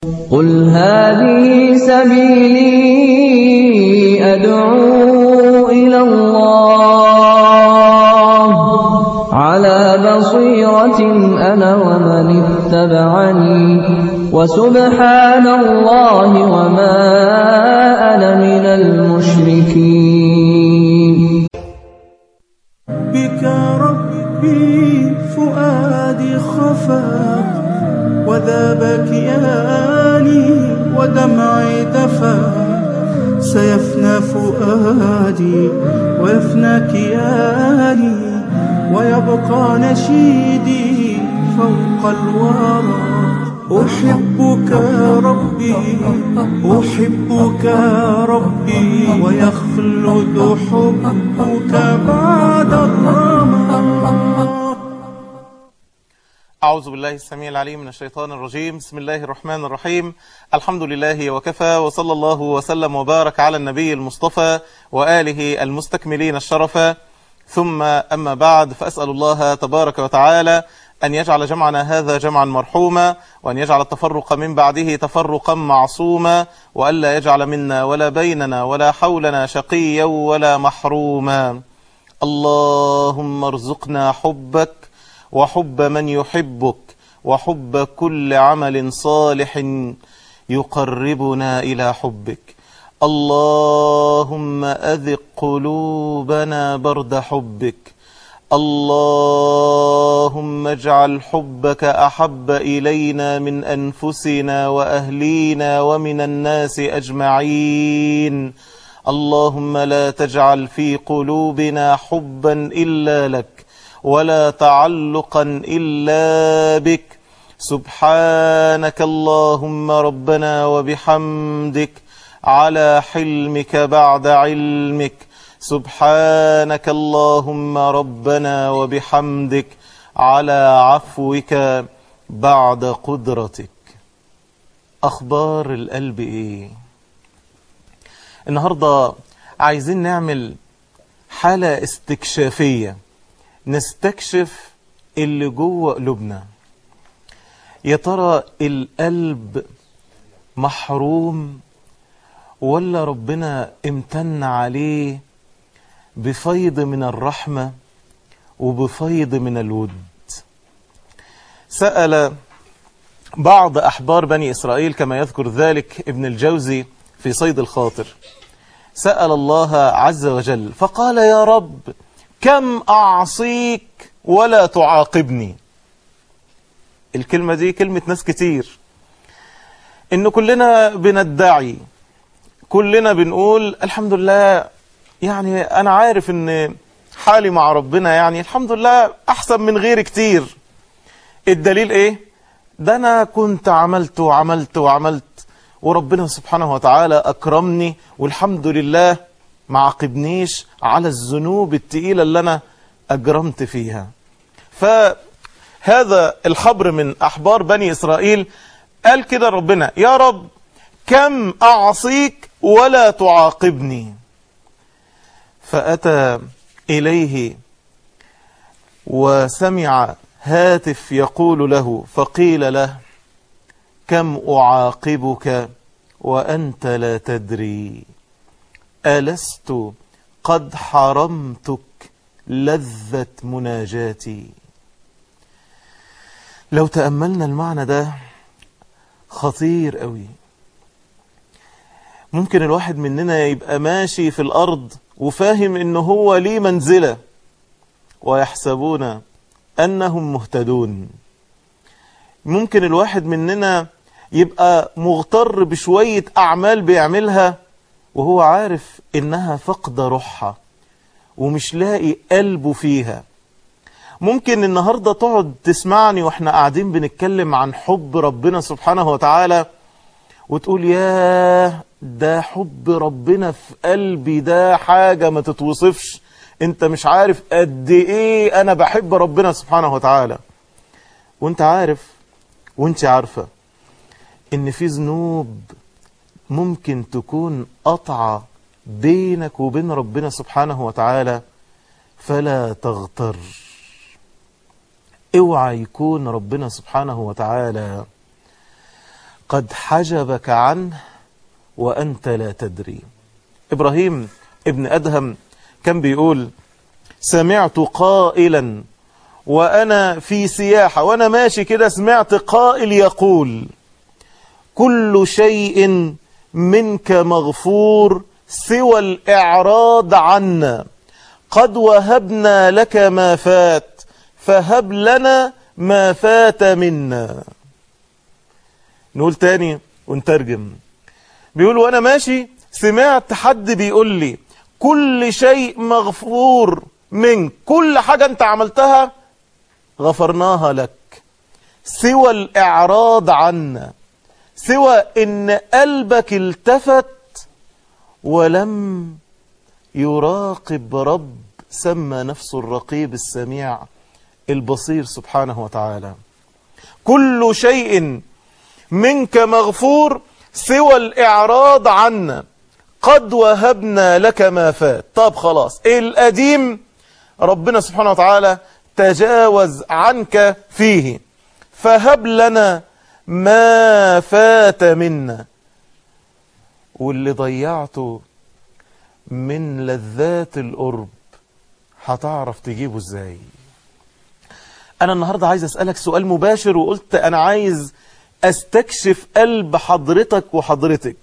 قُلْ هَٰذِهِ سَبِيلِي أَدْعُو إِلَى اللَّهِ ۚ عَلَىٰ بَصِيرَةٍ أَنَا وَمَنِ اتَّبَعَنِي ۖ وَسُبْحَانَ اللَّهِ وَمَا أَنَا مِنَ الْمُشْرِكِينَ بِكَ رَبِّي فُؤَادِي خَفَاقٍ وَذَابَ كِيَانِي وَدَمْعِي دَفَاقٍ سَيَفْنَىٰ فُؤَادِي وَيَفْنَىٰ كِيَانِي وَيَبْقَىٰ نَشِيدِي فَوْقَ الْوَرَىٰ أُحِبُّكَ رَبِّي أُحِبُّكَ رَبِّي وَيَخْلُدُ حُبُّكَ بَعْدَ الرَّمَىٰ أعوذ بالله السميع العليم من الشيطان الرجيم بسم الله الرحمن الرحيم الحمد لله وكفى وصلى الله وسلم وبارك على النبي المصطفى وآله المستكملين الشرفا ثم أما بعد فأسأل الله تبارك وتعالى أن يجعل جمعنا هذا جمعا مرحوما وأن يجعل التفرق من بعده تفرقا معصوما وألا يجعل منا ولا بيننا ولا حولنا شقيا ولا محروما اللهم ارزقنا حبك وحب من يحبك وحب كل عمل صالح يقربنا إلى حبك اللهم أذق قلوبنا برد حبك اللهم اجعل حبك أحب إلينا من أنفسنا وأهلينا ومن الناس أجمعين اللهم لا تجعل في قلوبنا حبا إلا لك ولا تعلقا إلا بك سبحانك اللهم ربنا وبحمدك على حلمك بعد علمك سبحانك اللهم ربنا وبحمدك على عفوك بعد قدرتك أخبار القلب إيه النهاردة عايزين نعمل حالة استكشافية نستكشف اللي جوه قلوبنا يا ترى القلب محروم ولا ربنا امتن عليه بفيض من الرحمة وبفيض من الود سأل بعض أحبار بني إسرائيل كما يذكر ذلك ابن الجوزي في صيد الخاطر سأل الله عز وجل فقال يا رب كم أعصيك ولا تعاقبني الكلمة دي كلمة ناس كتير إن كلنا بندعي كلنا بنقول الحمد لله يعني أنا عارف إن حالي مع ربنا يعني الحمد لله أحسن من غيري كتير الدليل إيه؟ ده أنا كنت عملت وعملت وعملت وربنا سبحانه وتعالى أكرمني والحمد لله ما عاقبنيش على الذنوب التقيلة اللي أنا أجرمت فيها فهذا الحبر من أحبار بني إسرائيل قال كده ربنا يا رب كم أعصيك ولا تعاقبني فأتى إليه وسمع هاتف يقول له فقيل له كم أعاقبك وأنت لا تدري ألست قد حرمتك لذة مناجاتي لو تأملنا المعنى ده خطير قوي ممكن الواحد مننا يبقى ماشي في الأرض وفاهم إنه هو ليه منزلة ويحسبون أنهم مهتدون ممكن الواحد مننا يبقى مغتر بشوية أعمال بيعملها وهو عارف إنها فقد روحها ومش لاقي قلبه فيها ممكن النهاردة تقعد تسمعني واحنا قاعدين بنتكلم عن حب ربنا سبحانه وتعالى وتقول ياه ده حب ربنا في قلبي ده حاجة ما تتوصفش انت مش عارف قد ايه انا بحب ربنا سبحانه وتعالى وانت عارف وانت عارفة ان في ذنوب ممكن تكون قطعة بينك وبين ربنا سبحانه وتعالى فلا تغتر اوعى يكون ربنا سبحانه وتعالى قد حجبك عنه وأنت لا تدري إبراهيم ابن أدهم كان بيقول سمعت قائلا وأنا في سياحة وأنا ماشي كده سمعت قائل يقول كل شيء منك مغفور سوى الإعراض عنا قد وهبنا لك ما فات فهب لنا ما فات منا نقول تاني ونترجم بيقول وانا ماشي سمعت حد بيقول لي كل شيء مغفور منك كل حاجة انت عملتها غفرناها لك سوى الإعراض عنا سوى ان قلبك التفت ولم يراقب رب سمى نفسه الرقيب السميع البصير سبحانه وتعالى كل شيء منك مغفور سوى الإعراض عنا قد وهبنا لك ما فات طب خلاص القديم ربنا سبحانه وتعالى تجاوز عنك فيه فهب لنا ما فات منا واللي ضيعته من لذات القرب هتعرف تجيبه ازاي انا النهاردة عايز اسألك سؤال مباشر وقلت انا عايز استكشف قلب حضرتك وحضرتك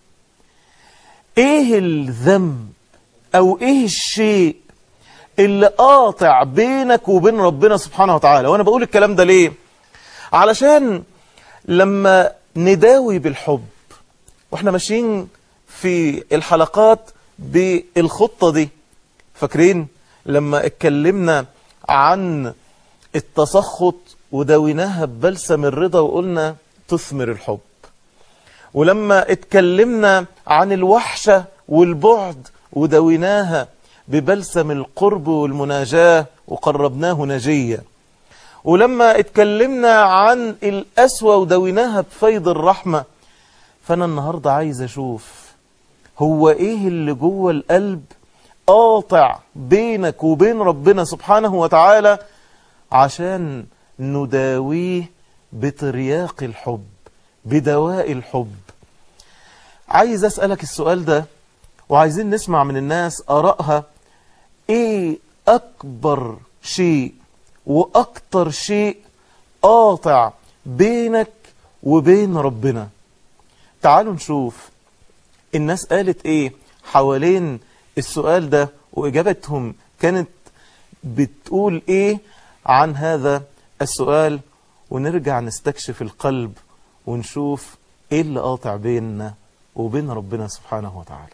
ايه الذنب او ايه الشيء اللي قاطع بينك وبين ربنا سبحانه وتعالى وانا بقول الكلام ده ليه علشان لما نداوي بالحب واحنا ماشيين في الحلقات بالخطة دي فاكرين لما اتكلمنا عن التسخط وداويناها ببلسم الرضا وقلنا تثمر الحب ولما اتكلمنا عن الوحشة والبعد وداويناها ببلسم القرب والمناجاة وقربناه نجيا ولما اتكلمنا عن الأسوى وداويناها بفيض الرحمة فأنا النهاردة عايز أشوف هو إيه اللي جوه القلب قاطع بينك وبين ربنا سبحانه وتعالى عشان نداويه بترياق الحب بدواء الحب عايز أسألك السؤال ده وعايزين نسمع من الناس آرائها ايه أكبر شيء وأكتر شيء قاطع بينك وبين ربنا تعالوا نشوف الناس قالت ايه حوالين السؤال ده وإجابتهم كانت بتقول ايه عن هذا السؤال ونرجع نستكشف القلب ونشوف ايه اللي قاطع بيننا وبين ربنا سبحانه وتعالى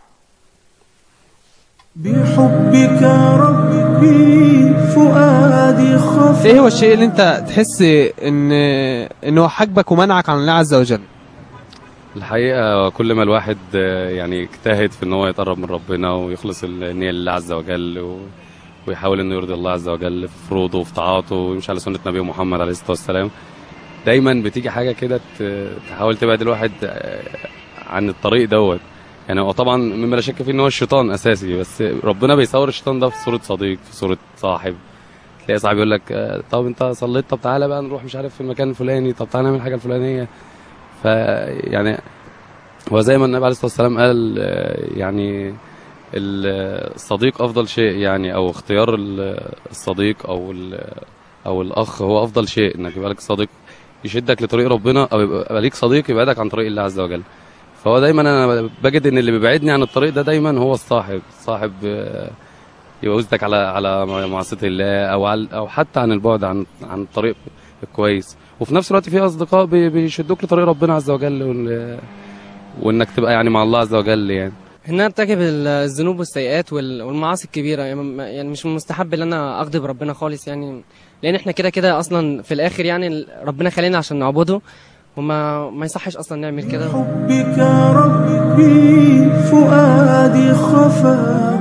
بحبك ربي فؤادي خفى ايه هو الشيء اللي انت تحس ان انه حجبك ومنعك عن الله عز وجل الحقيقة كل ما الواحد آه، يعني اجتهد في ان هو يتقرب من ربنا ويخلص النية لله عز وجل و... ويحاول انه يرضي الله عز وجل في فروضه وفي طاعاته ويمشي على سنة نبي محمد عليه الصلاة والسلام دايما بتيجي حاجة كده ت- تحاول تبعد الواحد آه، عن الطريق دوت يعني هو طبعا مما لا شك فيه ان هو الشيطان اساسي بس ربنا بيصور الشيطان ده في صورة صديق في صورة صاحب تلاقي صاحب يقول لك آه، طب انت صليت طب تعالى بقى نروح مش عارف في المكان الفلاني طب تعالى نعمل حاجة الفلانية ف يعني هو زي ما النبي عليه الصلاه والسلام قال آه، يعني ال- الصديق افضل شيء يعني او اختيار ال- الصديق او ال- او الاخ هو افضل شيء انك يبقى لك صديق يشدك لطريق ربنا او يبقى ليك صديق يبعدك عن طريق الله عز وجل فهو دايما انا بجد ان اللي بيبعدني عن الطريق ده دايما هو الصاحب صاحب آه، يوزدك على على معصيه الله او على او حتى عن البعد عن عن الطريق الكويس وفي نفس الوقت في اصدقاء بي- بيشدوك لطريق ربنا عز وجل وال- وانك تبقى يعني مع الله عز وجل يعني ان انا ارتكب ال- الذنوب والسيئات وال- والمعاصي الكبيره يعني م- يعني مش من المستحب ان انا اغضب ربنا خالص يعني لان احنا كده كده اصلا في الاخر يعني ال- ربنا خلينا عشان نعبده وما ما يصحش اصلا نعمل كده بحبك ربي فؤادي خفى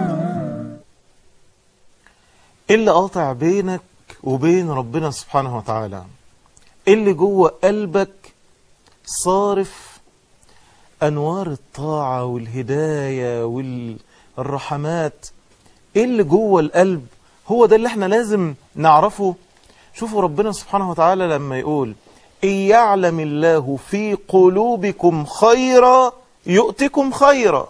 ايه اللي قاطع بينك وبين ربنا سبحانه وتعالى ايه اللي جوه قلبك صارف انوار الطاعة والهداية والرحمات ايه اللي جوه القلب هو ده اللي احنا لازم نعرفه شوفوا ربنا سبحانه وتعالى لما يقول إن يعلم الله في قلوبكم خيرا يؤتكم خيرا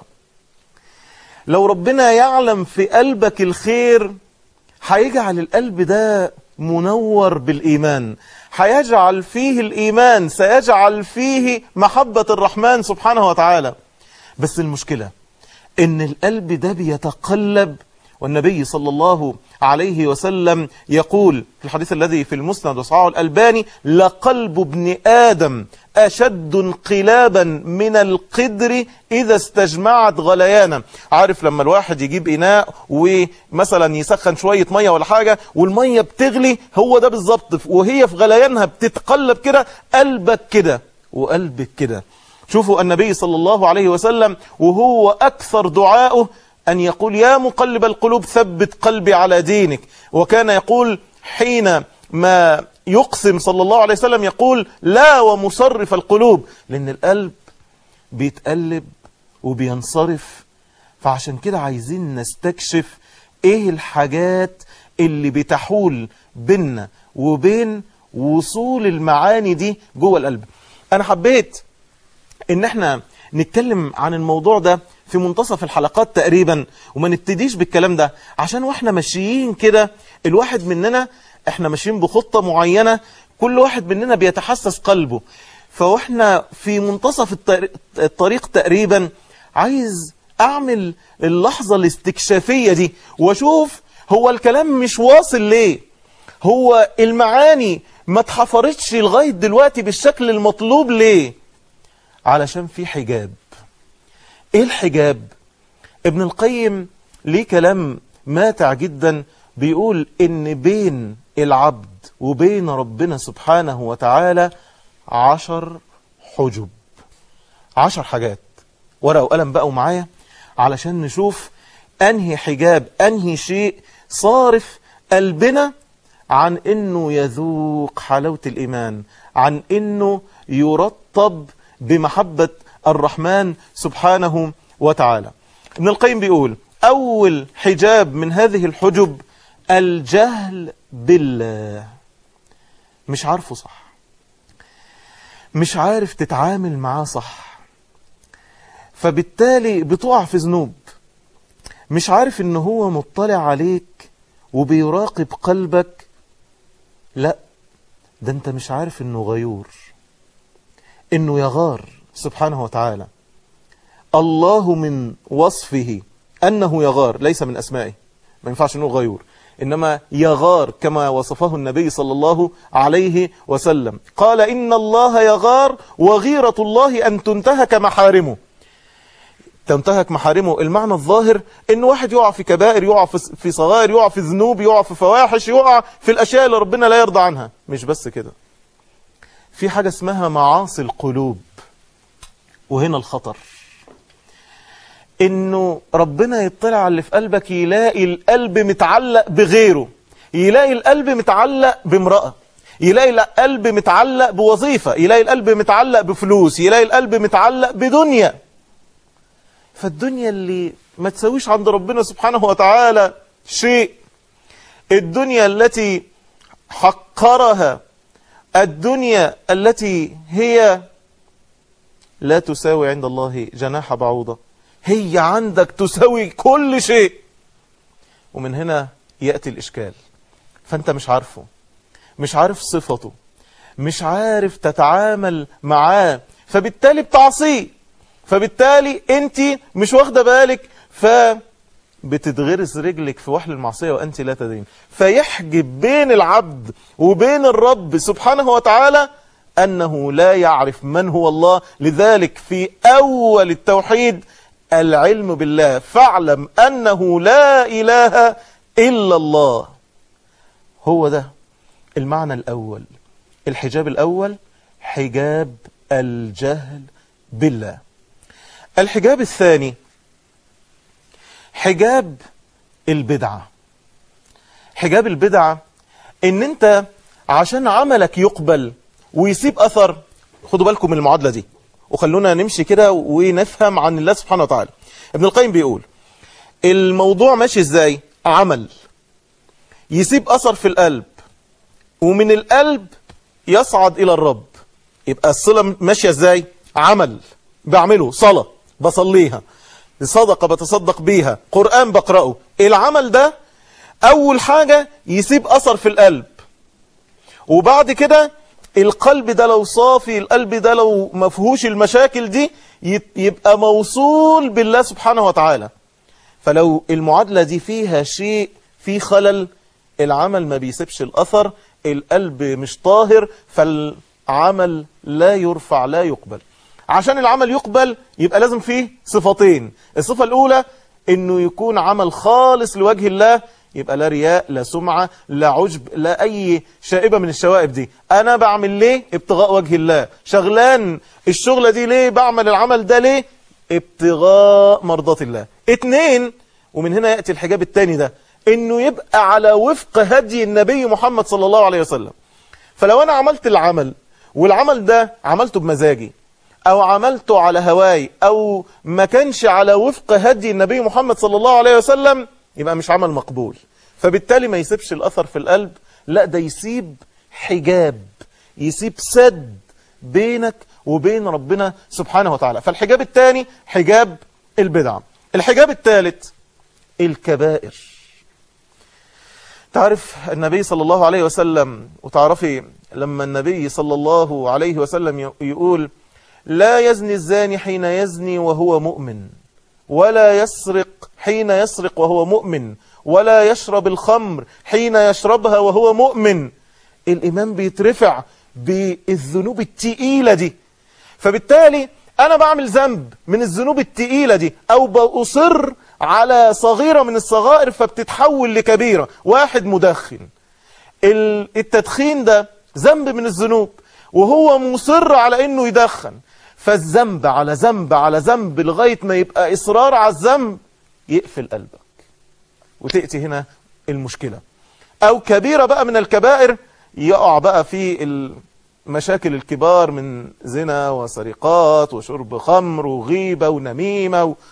لو ربنا يعلم في قلبك الخير هيجعل القلب ده منور بالإيمان هيجعل فيه الإيمان سيجعل فيه محبة الرحمن سبحانه وتعالى بس المشكلة إن القلب ده بيتقلب والنبي صلى الله عليه وسلم يقول في الحديث الذي في المسند وصححه الألباني لقلب ابن آدم أشد انقلابا من القدر إذا استجمعت غليانا عارف لما الواحد يجيب إناء ومثلا يسخن شوية مية ولا حاجة والمية بتغلي هو ده بالظبط وهي في غليانها بتتقلب كده قلبك كده وقلبك كده شوفوا النبي صلى الله عليه وسلم وهو أكثر دعائه أن يقول يا مقلب القلوب ثبت قلبي على دينك وكان يقول حين ما يقسم صلى الله عليه وسلم يقول لا ومصرف القلوب لأن القلب بيتقلب وبينصرف فعشان كده عايزين نستكشف ايه الحاجات اللي بتحول بيننا وبين وصول المعاني دي جوه القلب انا حبيت ان احنا نتكلم عن الموضوع ده في منتصف الحلقات تقريبا وما نبتديش بالكلام ده عشان واحنا ماشيين كده الواحد مننا احنا ماشيين بخطة معينة كل واحد مننا بيتحسس قلبه فواحنا في منتصف الطريق, الطريق تقريبا عايز اعمل اللحظة الاستكشافية دي واشوف هو الكلام مش واصل ليه هو المعاني ما اتحفرتش لغاية دلوقتي بالشكل المطلوب ليه علشان في حجاب ايه الحجاب ابن القيم ليه كلام ماتع جدا بيقول ان بين العبد وبين ربنا سبحانه وتعالى عشر حجب عشر حاجات ورقة وقلم بقوا معايا علشان نشوف انهي حجاب انهي شيء صارف قلبنا عن انه يذوق حلاوة الايمان عن انه يرطب بمحبة الرحمن سبحانه وتعالى ابن القيم بيقول أول حجاب من هذه الحجب الجهل بالله مش عارفه صح مش عارف تتعامل معاه صح فبالتالي بتقع في ذنوب مش عارف ان هو مطلع عليك وبيراقب قلبك لا ده انت مش عارف انه غيور انه يغار سبحانه وتعالى الله من وصفه أنه يغار ليس من أسمائه ما ينفعش نقول غيور إنما يغار كما وصفه النبي صلى الله عليه وسلم قال إن الله يغار وغيرة الله أن تنتهك محارمه تنتهك محارمه المعنى الظاهر ان واحد يقع في كبائر يقع في صغائر يقع في ذنوب يقع في فواحش يقع في الاشياء اللي ربنا لا يرضى عنها مش بس كده في حاجة اسمها معاصي القلوب وهنا الخطر انه ربنا يطلع على اللي في قلبك يلاقي القلب متعلق بغيره يلاقي القلب متعلق بامرأة يلاقي القلب متعلق بوظيفة يلاقي القلب متعلق بفلوس يلاقي القلب متعلق بدنيا فالدنيا اللي ما تسويش عند ربنا سبحانه وتعالى شيء الدنيا التي حقرها الدنيا التي هي لا تساوي عند الله جناح بعوضة هي عندك تساوي كل شيء ومن هنا يأتي الإشكال فأنت مش عارفه مش عارف صفته مش عارف تتعامل معاه فبالتالي بتعصيه فبالتالي انت مش واخده بالك ف بتتغرس رجلك في وحل المعصية وأنت لا تدين فيحجب بين العبد وبين الرب سبحانه وتعالى أنه لا يعرف من هو الله لذلك في أول التوحيد العلم بالله فاعلم أنه لا إله إلا الله هو ده المعنى الأول الحجاب الأول حجاب الجهل بالله الحجاب الثاني حجاب البدعة حجاب البدعة ان انت عشان عملك يقبل ويسيب اثر خدوا بالكم من المعادلة دي وخلونا نمشي كده ونفهم عن الله سبحانه وتعالى ابن القيم بيقول الموضوع ماشي ازاي عمل يسيب اثر في القلب ومن القلب يصعد الى الرب يبقى الصلة ماشية ازاي عمل بعمله صلاة بصليها صدقة بتصدق بيها قرآن بقرأه العمل ده أول حاجة يسيب أثر في القلب وبعد كده القلب ده لو صافي القلب ده لو مفهوش المشاكل دي يت- يبقى موصول بالله سبحانه وتعالى فلو المعادلة دي فيها شيء في خلل العمل ما بيسيبش الأثر القلب مش طاهر فالعمل لا يرفع لا يقبل عشان العمل يقبل يبقى لازم فيه صفتين الصفة الأولى إنه يكون عمل خالص لوجه الله يبقى لا رياء لا سمعة لا عجب لا أي شائبة من الشوائب دي أنا بعمل ليه ابتغاء وجه الله شغلان الشغلة دي ليه بعمل العمل ده ليه ابتغاء مرضات الله اتنين ومن هنا يأتي الحجاب التاني ده انه يبقى على وفق هدي النبي محمد صلى الله عليه وسلم فلو انا عملت العمل والعمل ده عملته بمزاجي او عملته على هواي او ما كانش على وفق هدي النبي محمد صلى الله عليه وسلم يبقى مش عمل مقبول فبالتالي ما يسيبش الاثر في القلب لا ده يسيب حجاب يسيب سد بينك وبين ربنا سبحانه وتعالى فالحجاب الثاني حجاب البدع الحجاب الثالث الكبائر تعرف النبي صلى الله عليه وسلم وتعرفي لما النبي صلى الله عليه وسلم يقول لا يزني الزاني حين يزني وهو مؤمن ولا يسرق حين يسرق وهو مؤمن ولا يشرب الخمر حين يشربها وهو مؤمن الإمام بيترفع بالذنوب التقيلة دي فبالتالي أنا بعمل ذنب من الذنوب التقيلة دي أو بأصر على صغيرة من الصغائر فبتتحول لكبيرة واحد مدخن ال- التدخين ده ذنب من الذنوب وهو مصر على انه يدخن فالذنب على ذنب على ذنب لغاية ما يبقى إصرار على الذنب يقفل قلبك وتأتي هنا المشكلة أو كبيرة بقى من الكبائر يقع بقى في المشاكل الكبار من زنا وسرقات وشرب خمر وغيبة ونميمة و...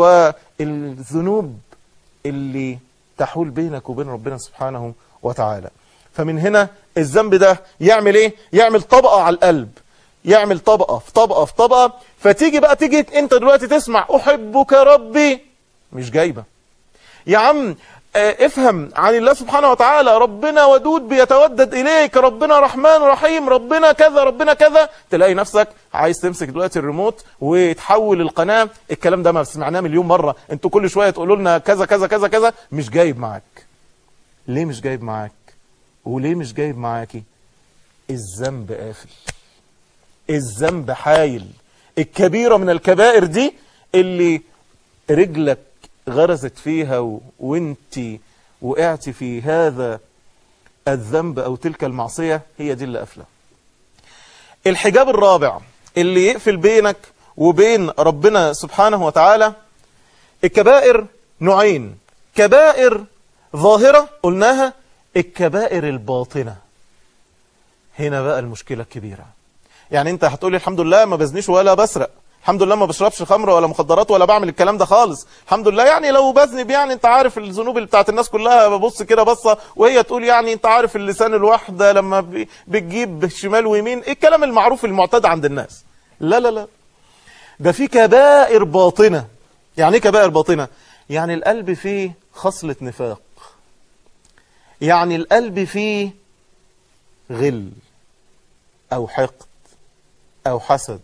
والذنوب اللي تحول بينك وبين ربنا سبحانه وتعالى فمن هنا الذنب ده يعمل ايه يعمل طبقة على القلب يعمل طبقة في طبقة في طبقة فتيجي بقى تيجي انت دلوقتي تسمع احبك ربي مش جايبة يا عم آه، افهم عن الله سبحانه وتعالى ربنا ودود بيتودد إليك ربنا رحمن رحيم ربنا كذا ربنا كذا تلاقي نفسك عايز تمسك دلوقتي الريموت وتحول القناة الكلام ده ما سمعناه مليون مرة انتوا كل شوية تقولوا لنا كذا كذا كذا كذا مش جايب معاك ليه مش جايب معاك وليه مش جايب معاكي الذنب قافل الذنب حايل الكبيرة من الكبائر دي اللي رجلك غرزت فيها و... وانت وقعت في هذا الذنب او تلك المعصية هي دي اللي قافله الحجاب الرابع اللي يقفل بينك وبين ربنا سبحانه وتعالى الكبائر نوعين كبائر ظاهرة قلناها الكبائر الباطنة هنا بقى المشكلة الكبيرة يعني انت هتقولي الحمد لله ما بزنيش ولا بسرق الحمد لله ما بشربش خمر ولا مخدرات ولا بعمل الكلام ده خالص الحمد لله يعني لو بذنب يعني انت عارف الذنوب اللي بتاعت الناس كلها ببص كده بصة وهي تقول يعني انت عارف اللسان الواحدة لما بي- بتجيب شمال ويمين ايه الكلام المعروف المعتاد عند الناس لا لا لا ده في كبائر باطنة يعني ايه كبائر باطنة يعني القلب فيه خصلة نفاق يعني القلب فيه غل او حقد او حسد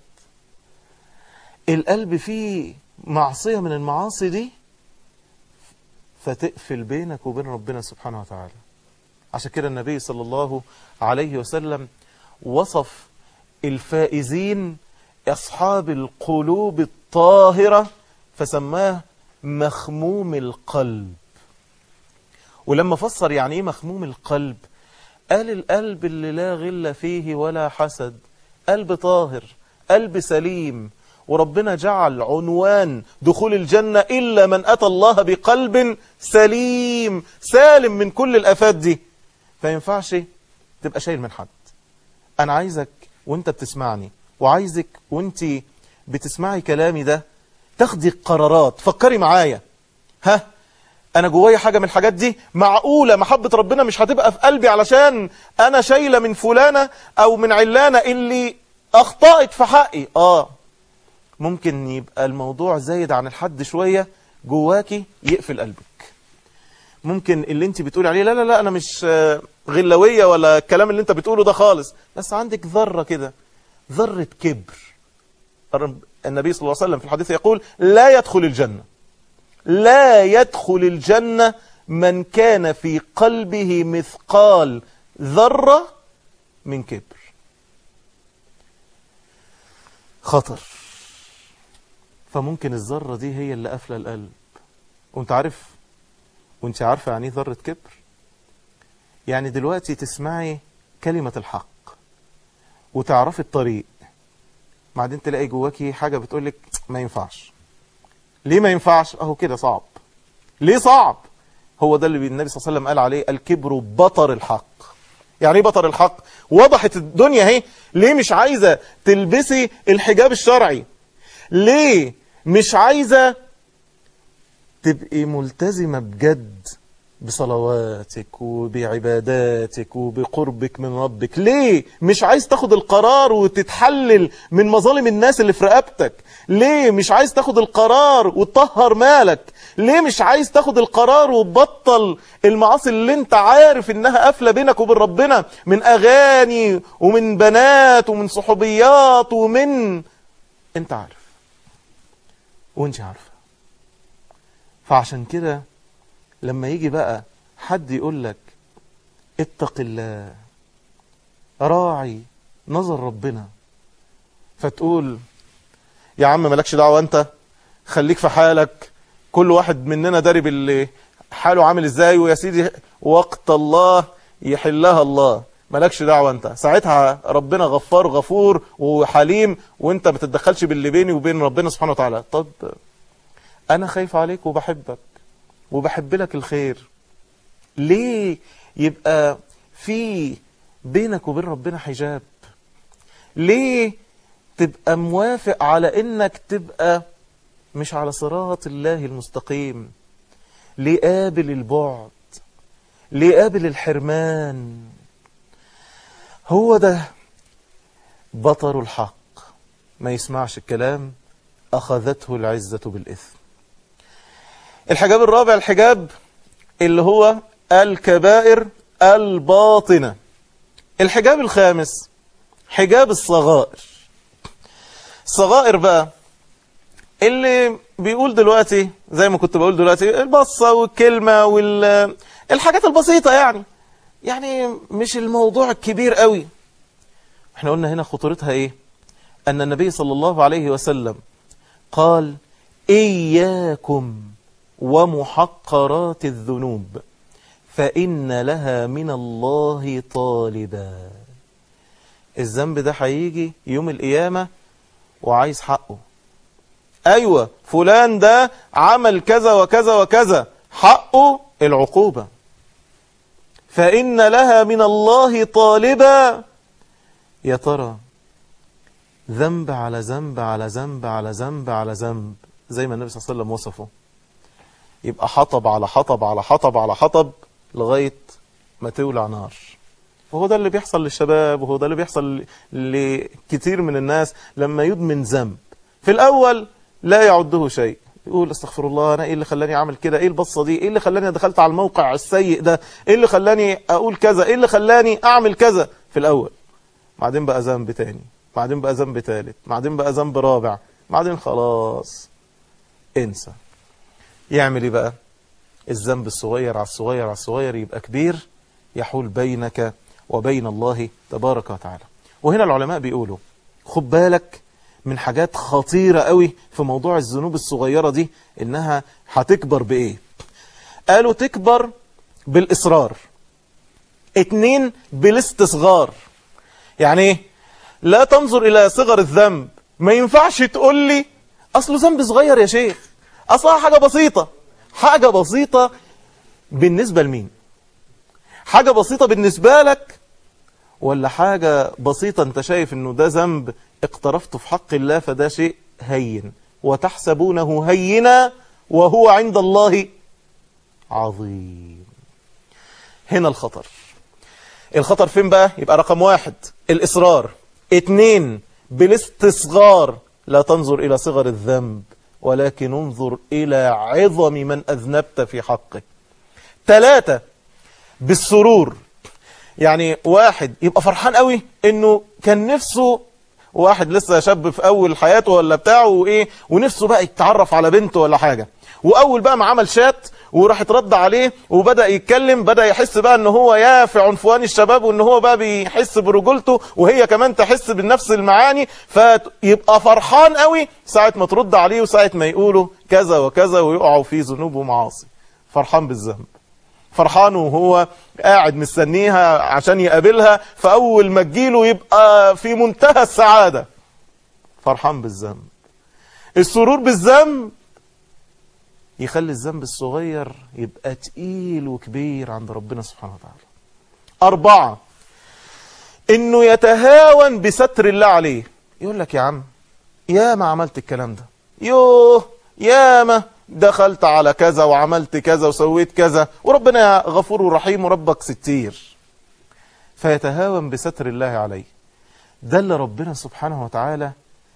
القلب فيه معصية من المعاصي دي فتقفل بينك وبين ربنا سبحانه وتعالى عشان كده النبي صلى الله عليه وسلم وصف الفائزين أصحاب القلوب الطاهرة فسماه مخموم القلب ولما فسر يعني ايه مخموم القلب قال القلب اللي لا غل فيه ولا حسد قلب طاهر قلب سليم وربنا جعل عنوان دخول الجنة إلا من أتى الله بقلب سليم سالم من كل الآفات دي فينفعش تبقى شايل من حد أنا عايزك وانت بتسمعني وعايزك وانت بتسمعي كلامي ده تاخدي قرارات فكري معايا ها انا جوايا حاجة من الحاجات دي معقولة محبة ربنا مش هتبقى في قلبي علشان انا شايلة من فلانة او من علانة اللي اخطأت في حقي اه ممكن يبقى الموضوع زايد عن الحد شوية جواكي يقفل قلبك ممكن اللي انت بتقولي عليه لا لا لا انا مش آه، غلوية ولا الكلام اللي انت بتقوله ده خالص بس عندك ذرة كده ذرة كبر الرب- النبي صلى الله عليه وسلم في الحديث يقول لا يدخل الجنة لا يدخل الجنة من كان في قلبه مثقال ذرة من كبر خطر فممكن الذرة دي هي اللي قافلة القلب وانت عارف وانت عارفة يعني ايه ذرة كبر يعني دلوقتي تسمعي كلمة الحق وتعرفي الطريق بعدين تلاقي جواكي حاجة بتقولك ما ينفعش ليه ما ينفعش اهو كده صعب ليه صعب هو ده اللي النبي صلى الله عليه وسلم قال عليه الكبر بطر الحق يعني ايه بطر الحق وضحت الدنيا اهي ليه مش عايزة تلبسي الحجاب الشرعي ليه مش عايزة تبقي ملتزمة بجد بصلواتك وبعباداتك وبقربك من ربك ليه مش عايز تاخد القرار وتتحلل من مظالم الناس اللي في رقبتك ليه مش عايز تاخد القرار وتطهر مالك ليه مش عايز تاخد القرار وتبطل المعاصي اللي انت عارف انها قافله بينك وبين ربنا من اغاني ومن بنات ومن صحوبيات ومن انت عارف وانت عارفه فعشان كده لما يجي بقى حد يقول لك اتق الله راعي نظر ربنا فتقول يا عم مالكش دعوه انت خليك في حالك كل واحد مننا داري باللي حاله عامل ازاي ويا سيدي وقت الله يحلها الله مالكش دعوه انت ساعتها ربنا غفار غفور وحليم وانت ما تتدخلش باللي بيني وبين ربنا سبحانه وتعالى طب انا خايف عليك وبحبك وبحب لك الخير ليه يبقى في بينك وبين ربنا حجاب ليه تبقى موافق على انك تبقى مش على صراط الله المستقيم ليه قابل البعد ليه قابل الحرمان هو ده بطر الحق ما يسمعش الكلام أخذته العزة بالإثم الحجاب الرابع الحجاب اللي هو الكبائر الباطنة الحجاب الخامس حجاب الصغائر الصغائر بقى اللي بيقول دلوقتي زي ما كنت بقول دلوقتي البصة والكلمة والحاجات البسيطة يعني يعني مش الموضوع الكبير قوي احنا قلنا هنا خطورتها ايه ان النبي صلى الله عليه وسلم قال اياكم ومحقرات الذنوب فإن لها من الله طالبا الذنب ده هيجي يوم القيامة وعايز حقه أيوة فلان ده عمل كذا وكذا وكذا حقه العقوبة فإن لها من الله طالبا يا ترى ذنب على ذنب على ذنب على ذنب على ذنب زي ما النبي صلى الله عليه وسلم وصفه يبقى حطب على حطب على حطب على حطب لغاية ما تولع نار وهو ده اللي بيحصل للشباب وهو ده اللي بيحصل لكثير من الناس لما يدمن ذنب في الأول لا يعده شيء يقول استغفر الله انا ايه اللي خلاني اعمل كده ايه البصه دي ايه اللي خلاني دخلت على الموقع السيء ده ايه اللي خلاني اقول كذا ايه اللي خلاني اعمل كذا في الاول بعدين بقى ذنب تاني بعدين بقى ذنب تالت بعدين بقى ذنب رابع بعدين خلاص انسى يعمل ايه بقى الذنب الصغير على الصغير على الصغير يبقى كبير يحول بينك وبين الله تبارك وتعالى وهنا العلماء بيقولوا خد بالك من حاجات خطيرة قوي في موضوع الذنوب الصغيرة دي انها هتكبر بايه قالوا تكبر بالاصرار اتنين بالاستصغار يعني ايه لا تنظر الى صغر الذنب ما ينفعش تقول لي اصله ذنب صغير يا شيخ اصلها حاجة بسيطة حاجة بسيطة بالنسبة لمين حاجة بسيطة بالنسبة لك ولا حاجة بسيطة انت شايف انه ده ذنب اقترفته في حق الله فده شيء هين وتحسبونه هينا وهو عند الله عظيم هنا الخطر الخطر فين بقى يبقى رقم واحد الإصرار اتنين بالاستصغار لا تنظر إلى صغر الذنب ولكن انظر إلى عظم من أذنبت في حقه ثلاثة بالسرور يعني واحد يبقى فرحان قوي انه كان نفسه واحد لسه شاب في اول حياته ولا بتاعه وايه ونفسه بقى يتعرف على بنته ولا حاجه واول بقى ما عمل شات وراح اترد عليه وبدا يتكلم بدا يحس بقى ان هو يا في عنفوان الشباب وان هو بقى بيحس برجولته وهي كمان تحس بنفس المعاني فيبقى فرحان قوي ساعه ما ترد عليه وساعه ما يقولوا كذا وكذا ويقعوا في ذنوب ومعاصي فرحان بالذنب فرحان وهو قاعد مستنيها عشان يقابلها فأول ما تجيله يبقى في منتهى السعادة فرحان بالذنب السرور بالذنب يخلي الذنب الصغير يبقى تقيل وكبير عند ربنا سبحانه وتعالى أربعة إنه يتهاون بستر الله عليه يقول لك يا عم يا ما عملت الكلام ده يوه يا ما دخلت على كذا وعملت كذا وسويت كذا وربنا غفور رحيم وربك ستير فيتهاون بستر الله عليه ده اللي ربنا سبحانه وتعالى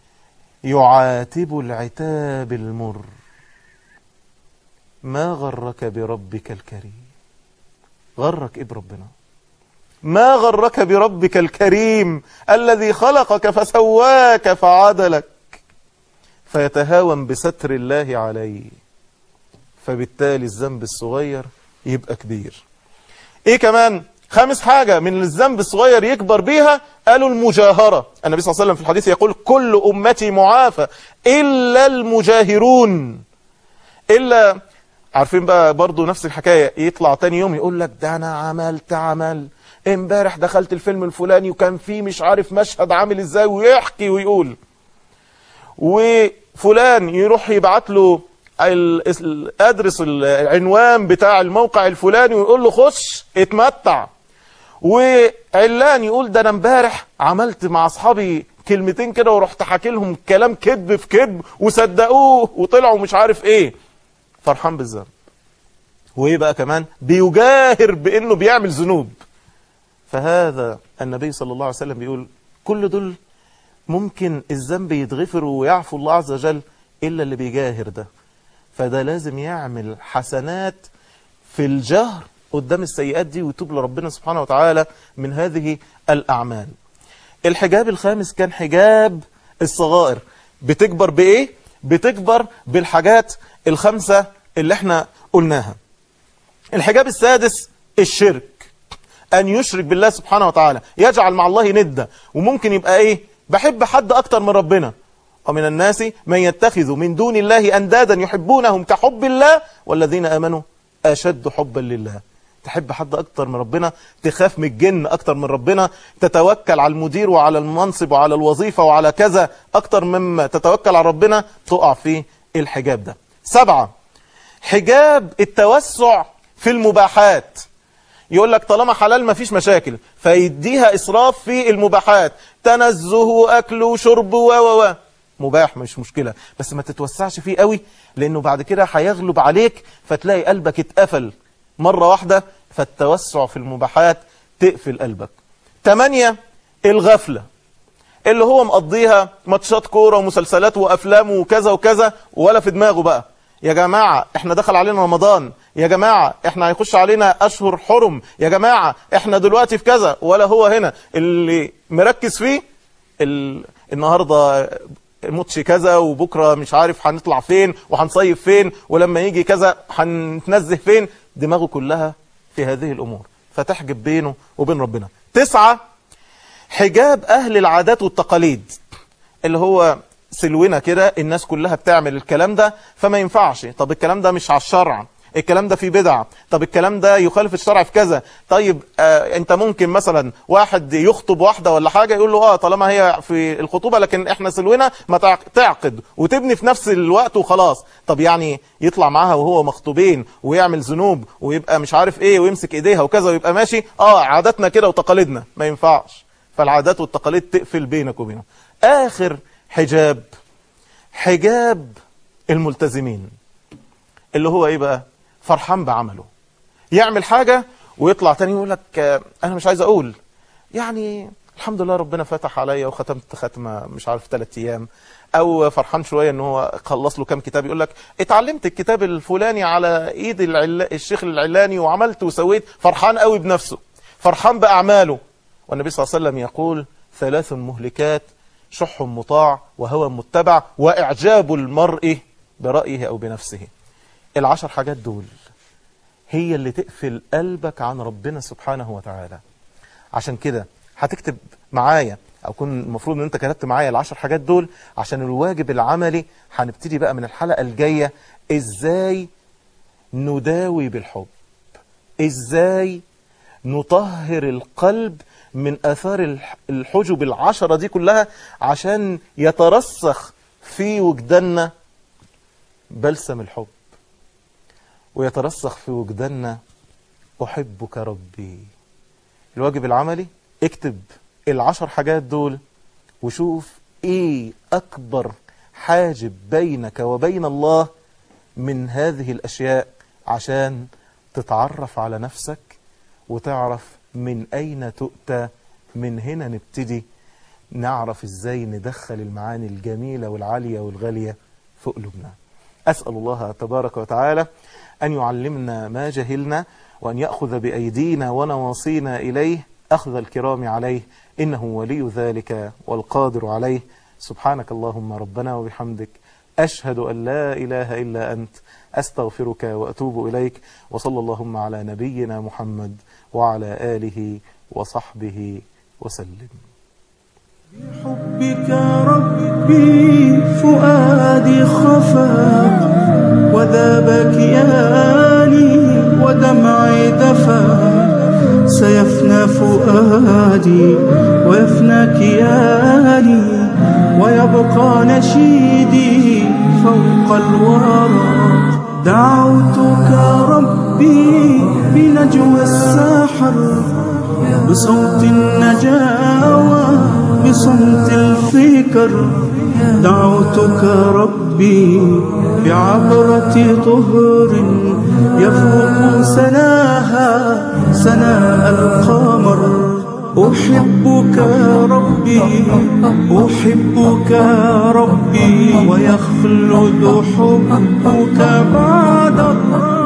يعاتب العتاب المر ما غرك بربك الكريم غرك ايه بربنا ما غرك بربك الكريم الذي خلقك فسواك فعدلك فيتهاون بستر الله عليه فبالتالي الذنب الصغير يبقى كبير ايه كمان خامس حاجة من الذنب الصغير يكبر بيها قالوا المجاهرة النبي صلى الله عليه وسلم في الحديث يقول كل أمتي معافى إلا المجاهرون إلا عارفين بقى برضو نفس الحكاية يطلع تاني يوم يقول لك ده أنا عملت عمل امبارح دخلت الفيلم الفلاني وكان فيه مش عارف مشهد عامل ازاي ويحكي ويقول وفلان يروح يبعت له الادرس العنوان بتاع الموقع الفلاني ويقول له خش اتمتع وعلان يقول ده انا امبارح عملت مع اصحابي كلمتين كده ورحت حكي لهم كلام كذب في كذب وصدقوه وطلعوا مش عارف ايه فرحان بالذنب وايه بقى كمان بيجاهر بانه بيعمل ذنوب فهذا النبي صلى الله عليه وسلم بيقول كل دول ممكن الذنب يتغفر ويعفو الله عز وجل إلا اللي بيجاهر ده فده لازم يعمل حسنات في الجهر قدام السيئات دي ويتوب لربنا سبحانه وتعالى من هذه الأعمال الحجاب الخامس كان حجاب الصغائر بتكبر بإيه؟ بتكبر بالحاجات الخمسة اللي احنا قلناها الحجاب السادس الشرك أن يشرك بالله سبحانه وتعالى يجعل مع الله ندة وممكن يبقى إيه بحب حد أكتر من ربنا ومن الناس من يتخذ من دون الله أندادا يحبونهم كحب الله والذين آمنوا أشد حبا لله تحب حد أكتر من ربنا تخاف من الجن أكتر من ربنا تتوكل على المدير وعلى المنصب وعلى الوظيفة وعلى كذا أكتر مما تتوكل على ربنا تقع في الحجاب ده سبعة حجاب التوسع في المباحات يقول لك طالما حلال ما فيش مشاكل فيديها إسراف في المباحات تنزه أكل وشرب و و و مباح مش مشكلة بس ما تتوسعش فيه قوي لأنه بعد كده هيغلب عليك فتلاقي قلبك اتقفل مرة واحدة فالتوسع في المباحات تقفل قلبك تمانية الغفلة اللي هو مقضيها ماتشات كورة ومسلسلات وأفلام وكذا وكذا ولا في دماغه بقى يا جماعة احنا دخل علينا رمضان يا جماعة احنا هيخش علينا أشهر حرم يا جماعة احنا دلوقتي في كذا ولا هو هنا اللي مركز فيه ال... النهاردة ماتش كذا وبكرة مش عارف هنطلع فين وهنصيف فين ولما يجي كذا هنتنزه فين دماغه كلها في هذه الأمور فتحجب بينه وبين ربنا تسعة حجاب أهل العادات والتقاليد اللي هو سلونا كده الناس كلها بتعمل الكلام ده فما ينفعش طب الكلام ده مش على الشرع الكلام ده فيه بدع طب الكلام ده يخالف الشرع في كذا طيب آه انت ممكن مثلا واحد يخطب واحدة ولا حاجة يقول له اه طالما هي في الخطوبة لكن احنا سلونا ما تعقد وتبني في نفس الوقت وخلاص طب يعني يطلع معاها وهو مخطوبين ويعمل ذنوب ويبقى مش عارف ايه ويمسك ايديها وكذا ويبقى ماشي اه عاداتنا كده وتقاليدنا ما ينفعش فالعادات والتقاليد تقفل بينك وبينه اخر حجاب حجاب الملتزمين اللي هو ايه بقى فرحان بعمله يعمل حاجة ويطلع تاني يقول لك انا مش عايز اقول يعني الحمد لله ربنا فتح عليا وختمت ختمه مش عارف ثلاث ايام او فرحان شويه ان هو خلص له كام كتاب يقول لك اتعلمت الكتاب الفلاني على ايد العلا الشيخ العلاني وعملت وسويت فرحان قوي بنفسه فرحان باعماله والنبي صلى الله عليه وسلم يقول ثلاث مهلكات شح مطاع وهوى متبع واعجاب المرء برايه او بنفسه العشر حاجات دول هي اللي تقفل قلبك عن ربنا سبحانه وتعالى عشان كده هتكتب معايا او كن المفروض ان انت كتبت معايا العشر حاجات دول عشان الواجب العملي هنبتدي بقى من الحلقة الجاية ازاي نداوي بالحب ازاي نطهر القلب من اثار الح- الحجب العشرة دي كلها عشان يترسخ في وجداننا بلسم الحب ويترسخ في وجداننا احبك ربي الواجب العملي اكتب العشر حاجات دول وشوف ايه اكبر حاجب بينك وبين الله من هذه الاشياء عشان تتعرف على نفسك وتعرف من اين تؤتى من هنا نبتدي نعرف ازاي ندخل المعاني الجميلة والعالية والغالية في قلوبنا أسأل الله تبارك وتعالى أن يعلمنا ما جهلنا وأن يأخذ بأيدينا ونواصينا إليه أخذ الكرام عليه إنه ولي ذلك والقادر عليه سبحانك اللهم ربنا وبحمدك أشهد أن لا إله إلا أنت أستغفرك وأتوب إليك وصلى اللهم على نبينا محمد وعلى آله وصحبه وسلم بك ربي فؤادي خفا وذاب كياني ودمعي دفا سيفنى فؤادي ويفنى كياني ويبقى نشيدي فوق الورى دعوتك ربي بنجوى الساحر بصوت النجاوى بصمت الفكر دعوتك ربي بعبرة طهر يفوق سناها سناء القمر أحبك ربي أحبك ربي ويخلد حبك بعد الرحم